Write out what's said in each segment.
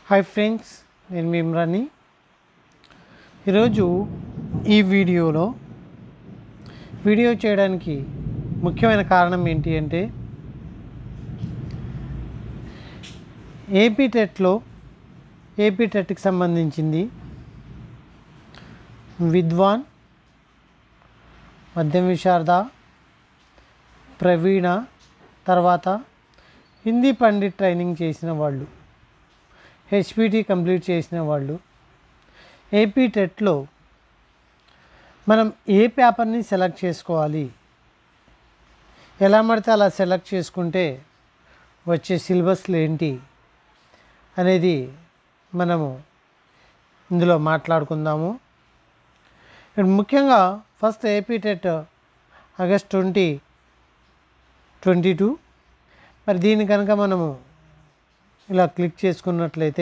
hi friends నేను మీ ఇమ్రాన్ని ఈరోజు ఈ వీడియోలో వీడియో చేయడానికి ముఖ్యమైన కారణం ఏంటి అంటే ఏపీ టెట్లో ఏపీ టెట్కి సంబంధించింది విద్వాన్ మద్యం విశారద ప్రవీణ తర్వాత హిందీ పండిట్ ట్రైనింగ్ చేసిన వాళ్ళు హెచ్పిటి కంప్లీట్ చేసిన వాళ్ళు ఏపీ టెట్లో మనం ఏ పేపర్ని సెలెక్ట్ చేసుకోవాలి ఎలా పడితే అలా సెలెక్ట్ చేసుకుంటే వచ్చే సిలబస్లు ఏంటి అనేది మనము ఇందులో మాట్లాడుకుందాము ఇక్కడ ముఖ్యంగా first AP TET August twenty twenty two మరి దీన్ని కనుక మనము ఇలా క్లిక్ చేసుకున్నట్లయితే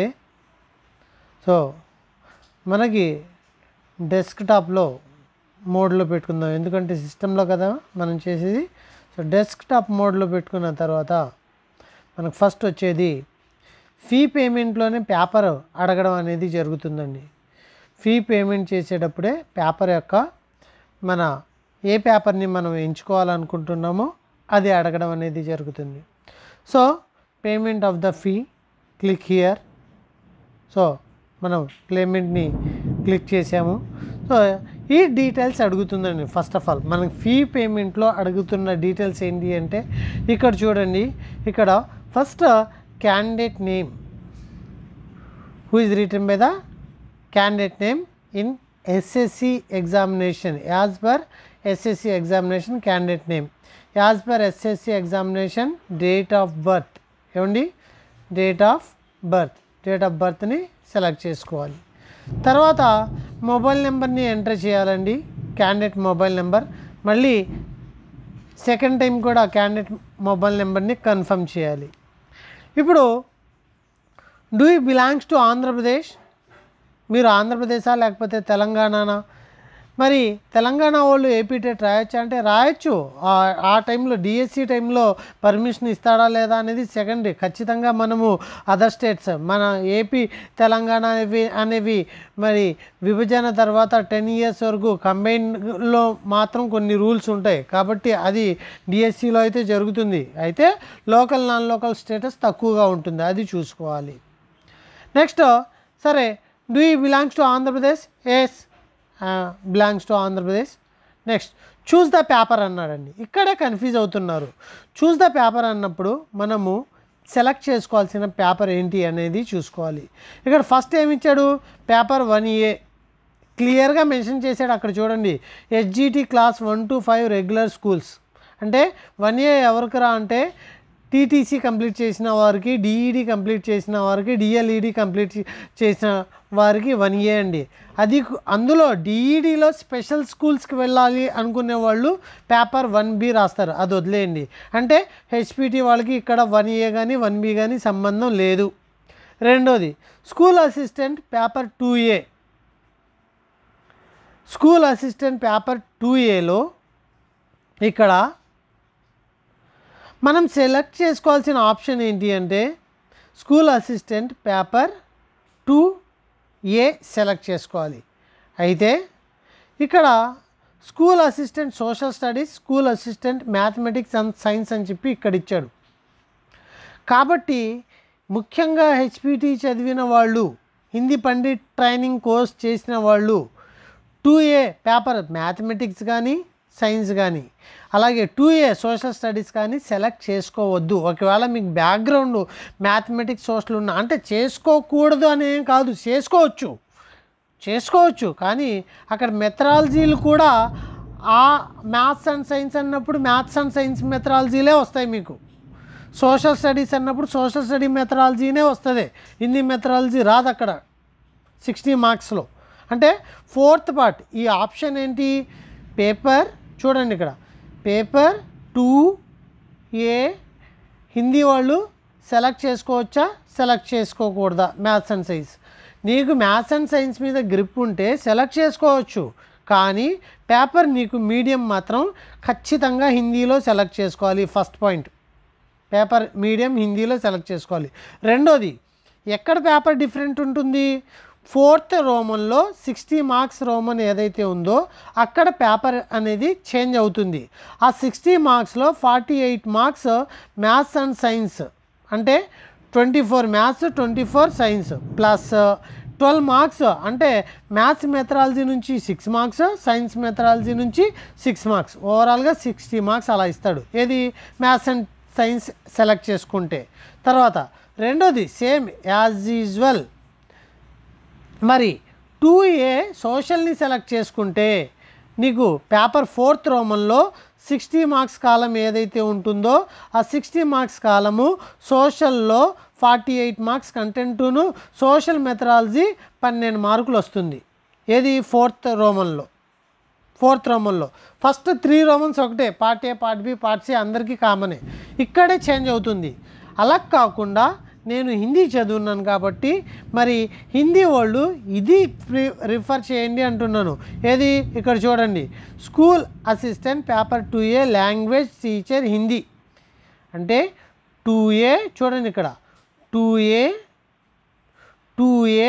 సో మనకి డెస్క్టాప్లో మోడ్లో పెట్టుకుందాం ఎందుకంటే సిస్టంలో కదా మనం చేసేది సో డెస్క్టాప్ మోడ్లో పెట్టుకున్న తర్వాత మనకు ఫస్ట్ వచ్చేది ఫీ పేమెంట్లోనే పేపర్ అడగడం అనేది జరుగుతుందండి ఫీ పేమెంట్ చేసేటప్పుడే పేపర్ యొక్క మన ఏ పేపర్ని మనం ఎంచుకోవాలనుకుంటున్నామో అది అడగడం అనేది జరుగుతుంది so payment of the fee click here so మనం పేమెంట్ని క్లిక్ చేసాము సో ఈ డీటెయిల్స్ అడుగుతుందండి ఫస్ట్ ఆఫ్ ఆల్ మనకి ఫీ పేమెంట్లో అడుగుతున్న డీటెయిల్స్ ఏంటి అంటే ఇక్కడ చూడండి ఇక్కడ first candidate name who is return by the candidate name in SSC examination as per SSC examination candidate name as per SSC examination date of birth ఏమండి date of birth date of బర్త్ని select చేసుకోవాలి తర్వాత mobile నెంబర్ని enter చేయాలండి candidate mobile number మళ్ళీ second time కూడా candidate mobile నెంబర్ని confirm చేయాలి ఇప్పుడు do you belongs to Andhra Pradesh మీరు ఆంధ్రప్రదేశా లేకపోతే తెలంగాణనా మరి తెలంగాణ వాళ్ళు ఏపీ టెట్ రాయొచ్చా అంటే రాయొచ్చు ఆ- ఆ టైంలో డిఎస్సి టైంలో పర్మిషన్ ఇస్తాడా లేదా అనేది సెకండ్ ఖచ్చితంగా మనము అదర్ స్టేట్స్ మన ఏపీ తెలంగాణ అనేవి అనేవి మరి విభజన తర్వాత టెన్ ఇయర్స్ వరకు కంబైన్లో మాత్రం కొన్ని రూల్స్ ఉంటాయి కాబట్టి అది డిఎస్సిలో అయితే జరుగుతుంది అయితే లోకల్ నాన్ లోకల్ స్టేటస్ తక్కువగా ఉంటుంది అది చూసుకోవాలి నెక్స్ట్ సరే do you belongs to Andhra Pradesh yes belongs to Andhra Pradesh next choose the paper అన్నాడండి ఇక్కడే కన్ఫ్యూజ్ అవుతున్నారు చూస్ ద పేపర్ అన్నప్పుడు మనము సెలెక్ట్ చేసుకోవాల్సిన పేపర్ ఏంటి అనేది చూసుకోవాలి ఇక్కడ ఫస్ట్ ఏమి ఇచ్చాడు పేపర్ వన్ ఏ క్లియర్గా మెన్షన్ చేశాడు అక్కడ చూడండి SGT class one to five regular schools అంటే వన్ ఏ ఎవరికి రా అంటే టీటీసీ కంప్లీట్ చేసిన వారికి డిఈడి కంప్లీట్ చేసిన వారికి డిఎల్ఈడి కంప్లీట్ చేసిన వారికి వన్ ఏ అండి అది కు- అందులో డిఈడిలో స్పెషల్ స్కూల్స్కి వెళ్ళాలి అనుకునే వాళ్ళు పేపర్ వన్ బి రాస్తారు అది వదిలేయండి అంటే హెచ్పిటి వాళ్ళకి ఇక్కడ వన్ ఏ కానీ వన్ బి కానీ సంబంధం లేదు రెండోది school assistant paper two A school assistant paper two ఏలో ఇక్కడ మనం సెలెక్ట్ చేసుకోవాల్సిన ఆప్షన్ ఏంటి అంటే school assistant paper two A select చేసుకోవాలి అయితే ఇక్కడ school assistant social studies school assistant mathematics and science అని చెప్పి ఇక్కడ ఇచ్చాడు కాబట్టి ముఖ్యంగా హెచ్పిటి చదివిన వాళ్ళు హిందీ పండిట్ ట్రైనింగ్ కోర్స్ చేసిన వాళ్ళు టూ ఏ పేపర్ మ్యాథమెటిక్స్ కానీ సైన్స్ కానీ అలాగే టూ ఏ సోషల్ స్టడీస్ కానీ సెలెక్ట్ చేసుకోవద్దు ఒకవేళ మీకు బ్యాక్గ్రౌండ్ మ్యాథమెటిక్స్ సోషల్ ఉన్న అంటే చేసుకోకూడదు అని ఏం కాదు చేసుకోవచ్చు చేసుకోవచ్చు కానీ అక్కడ మెథడాలజీలు కూడా ఆ మ్యాథ్స్ అండ్ సైన్స్ అన్నప్పుడు మ్యాథ్స్ అండ్ సైన్స్ మెథడాలజీలే వస్తాయి మీకు సోషల్ స్టడీస్ అన్నప్పుడు సోషల్ స్టడీ మెథడాలజీనే వస్తుంది హిందీ మెథడాలజీ రాదు అక్కడ సిక్స్టీ మార్క్స్లో అంటే ఫోర్త్ పార్ట్ ఈ ఆప్షన్ ఏంటి పేపర్ చూడండి ఇక్కడ పేపర్ టూ ఏ హిందీ వాళ్ళు సెలెక్ట్ చేసుకోవచ్చా సెలెక్ట్ చేసుకోకూడదా మ్యాథ్స్ అండ్ సైన్స్ నీకు మ్యాథ్స్ అండ్ సైన్స్ మీద గ్రిప్ ఉంటే సెలెక్ట్ చేసుకోవచ్చు కానీ పేపర్ నీకు మీడియం మాత్రం ఖచ్చితంగా హిందీలో సెలెక్ట్ చేసుకోవాలి ఫస్ట్ పాయింట్ పేపర్ మీడియం హిందీలో సెలెక్ట్ చేసుకోవాలి రెండోది ఎక్కడ పేపర్ డిఫరెంట్ ఉంటుంది ఫోర్త్ రోమన్లో సిక్స్టీ మార్క్స్ రోమన్ ఏదైతే ఉందో అక్కడ పేపర్ అనేది చేంజ్ అవుతుంది ఆ సిక్స్టీ మార్క్స్లో forty eight marks maths and science అంటే twenty four maths twenty four science plus twelve marks అంటే మ్యాథ్స్ మెథడాలజీ నుంచి సిక్స్ మార్క్స్ సైన్స్ మెథడాలజీ నుంచి సిక్స్ మార్క్స్ ఓవరాల్గా సిక్స్టీ మార్క్స్ అలా ఇస్తాడు ఏది మ్యాథ్స్ అండ్ సైన్స్ సెలెక్ట్ చేసుకుంటే తర్వాత రెండోది సేమ్ యాజ్ యూజువల్ మరి టూ ఏ సోషల్ని సెలెక్ట్ చేసుకుంటే నీకు పేపర్ ఫోర్త్ రోమన్లో సిక్స్టీ మార్క్స్ కాలం ఏదైతే ఉంటుందో ఆ సిక్స్టీ మార్క్స్ కాలము సోషల్లో ఫార్టీ ఎయిట్ మార్క్స్ కంటెంటును సోషల్ మెథడాలజీ పన్నెండు మార్కులు వస్తుంది ఏది ఫోర్త్ రోమన్లో ఫోర్త్ రోమన్లో ఫస్ట్ త్రీ రోమన్స్ ఒకటే part A part B part C అందరికీ కామనే ఇక్కడే చేంజ్ అవుతుంది అలా కాకుండా నేను హిందీ చదువున్నాను కాబట్టి మరి హిందీ వాళ్ళు ఇది ప్రి- రిఫర్ చేయండి అంటున్నాను ఏది ఇక్కడ చూడండి school assistant paper two A language teacher Hindi అంటే టూ ఏ చూడండి ఇక్కడ టూ ఏ టూ ఏ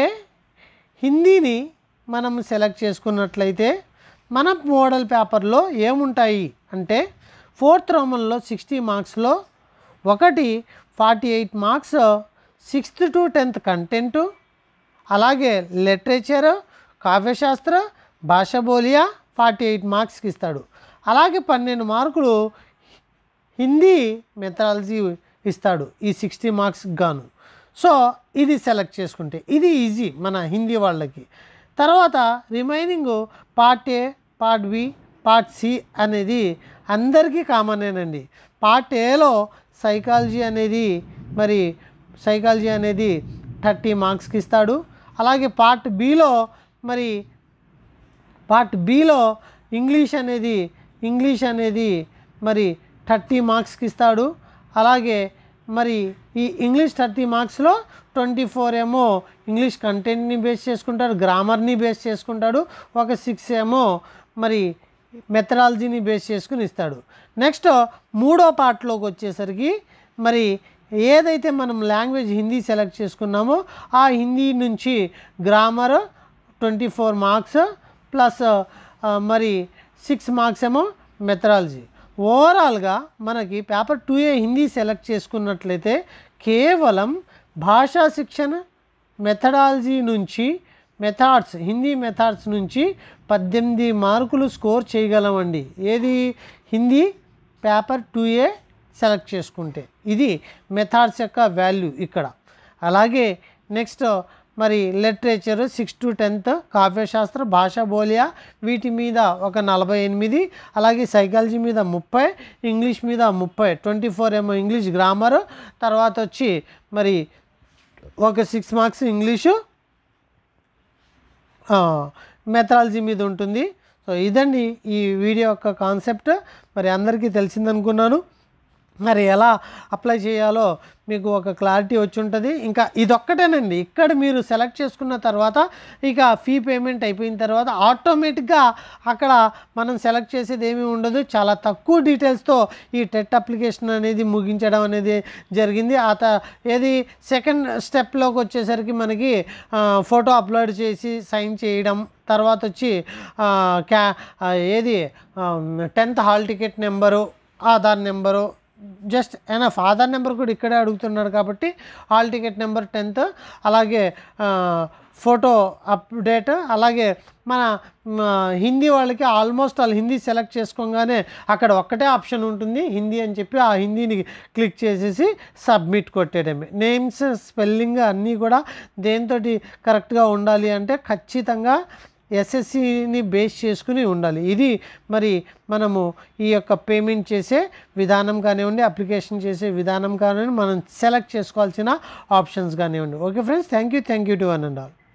హిందీని మనం సెలెక్ట్ చేసుకున్నట్లయితే మన మోడల్ పేపర్లో ఏముంటాయి అంటే ఫోర్త్ రోమన్లో సిక్స్టీ మార్క్స్లో ఒకటి forty eight marks sixth to tenth content అలాగే లిటరేచర్ కావ్యశాస్త్ర భాష బోలియా ఫార్టీ ఎయిట్ మార్క్స్కి ఇస్తాడు అలాగే పన్నెండు మార్కులు హిందీ మెథడాలజీ ఇస్తాడు ఈ సిక్స్టీ మార్క్స్కి గాను సో ఇది సెలెక్ట్ చేసుకుంటే ఇది ఈజీ మన హిందీ వాళ్ళకి తర్వాత remaining part A part B part C అనేది అందరికీ కామనేనండి పార్ట్ ఏలో సైకాలజీ అనేది మరి సైకాలజీ అనేది థర్టీ మార్క్స్కి ఇస్తాడు అలాగే పార్ట్ బిలో మరి పార్ట్ బిలో ఇంగ్లీష్ అనేది ఇంగ్లీష్ అనేది మరి థర్టీ మార్క్స్కి ఇస్తాడు అలాగే మరి ఈ ఇంగ్లీష్ థర్టీ మార్క్స్లో ట్వంటీ ఫోర్ ఏమో ఇంగ్లీష్ కంటెంట్ని బేస్ చేసుకుంటాడు గ్రామర్ని బేస్ చేసుకుంటాడు ఒక సిక్స్ ఏమో మరి మెథడాలజీని బేస్ చేసుకుని ఇస్తాడు నెక్స్ట్ మూడో పార్ట్లోకి వచ్చేసరికి మరి ఏదైతే మనం లాంగ్వేజ్ హిందీ సెలెక్ట్ చేసుకున్నామో ఆ హిందీ నుంచి grammar twenty four marks plus ఆ, మరి సిక్స్ మార్క్స్ ఏమో మెథడాలజీ ఓవరాల్గా మనకి paper two A Hindi select చేసుకున్నట్లయితే కేవలం భాషా శిక్షణ మెథడాలజీ నుంచి మెథాడ్స్ హిందీ మెథాడ్స్ నుంచి పద్దెనిమిది మార్కులు స్కోర్ చేయగలమండి ఏది Hindi paper two A select చేసుకుంటే ఇది మెథాడ్స్ యొక్క వాల్యూ ఇక్కడ అలాగే నెక్స్ట్ మరి లిటరేచర్ సిక్స్ టు టెన్త్ కావ్యశాస్త్ర భాష బోలియా వీటి మీద ఒక నలభై ఎనిమిది అలాగే సైకాలజీ మీద ముప్పై ఇంగ్లీష్ మీద ముప్పై ట్వంటీ ఫోర్ ఏమో ఇంగ్లీష్ గ్రామర్ తర్వాత వచ్చి మరి ఒక సిక్స్ మార్క్స్ ఇంగ్లీషు మెథడాలజీ మీద ఉంటుంది సో ఇదండి ఈ వీడియో యొక్క కాన్సెప్ట్ మరి అందరికీ తెలిసిందనుకున్నాను మరి ఎలా అప్లై చేయాలో మీకు ఒక క్లారిటీ వచ్చి ఉంటుంది ఇంకా ఇదొక్కటేనండి ఇక్కడ మీరు సెలెక్ట్ చేసుకున్న తర్వాత ఇక ఫీ పేమెంట్ అయిపోయిన తర్వాత ఆటోమేటిక్గా అక్కడ మనం సెలెక్ట్ చేసేది ఏమీ ఉండదు చాలా తక్కువ డీటెయిల్స్తో ఈ టెట్ అప్లికేషన్ అనేది ముగించడం అనేది జరిగింది ఆ త ఏది సెకండ్ స్టెప్లోకి వచ్చేసరికి మనకి ఆ, ఫోటో అప్లోడ్ చేసి సైన్ చేయడం తర్వాత వచ్చి ఆ, క్యా ఆ, ఏది tenth hall ticket number Aadhaar number just enough Aadhaar number కూడా ఇక్కడే అడుగుతున్నాడు కాబట్టి హాల్ టికెట్ నెంబర్ టెన్త్ అలాగే ఆ, ఫోటో అప్డేట్ అలాగే మన మ, హిందీ వాళ్ళకి ఆల్మోస్ట్ వాళ్ళు హిందీ సెలెక్ట్ చేసుకోగానే అక్కడ ఒక్కటే ఆప్షన్ ఉంటుంది హిందీ అని చెప్పి ఆ హిందీని క్లిక్ చేసేసి సబ్మిట్ కొట్టేయడమే నేమ్స్ స్పెల్లింగ్ అన్నీ కూడా దేంతో కరెక్ట్గా ఉండాలి అంటే ఖచ్చితంగా ఎస్ఎస్సిని బేస్ చేసుకుని ఉండాలి ఇది మరి మనము ఈ యొక్క పేమెంట్ చేసే విధానం కానివ్వండి అప్లికేషన్ చేసే విధానం కానివ్వండి మనం సెలెక్ట్ చేసుకోవాల్సిన ఆప్షన్స్ కానివ్వండి okay friends thank you thank you to one and all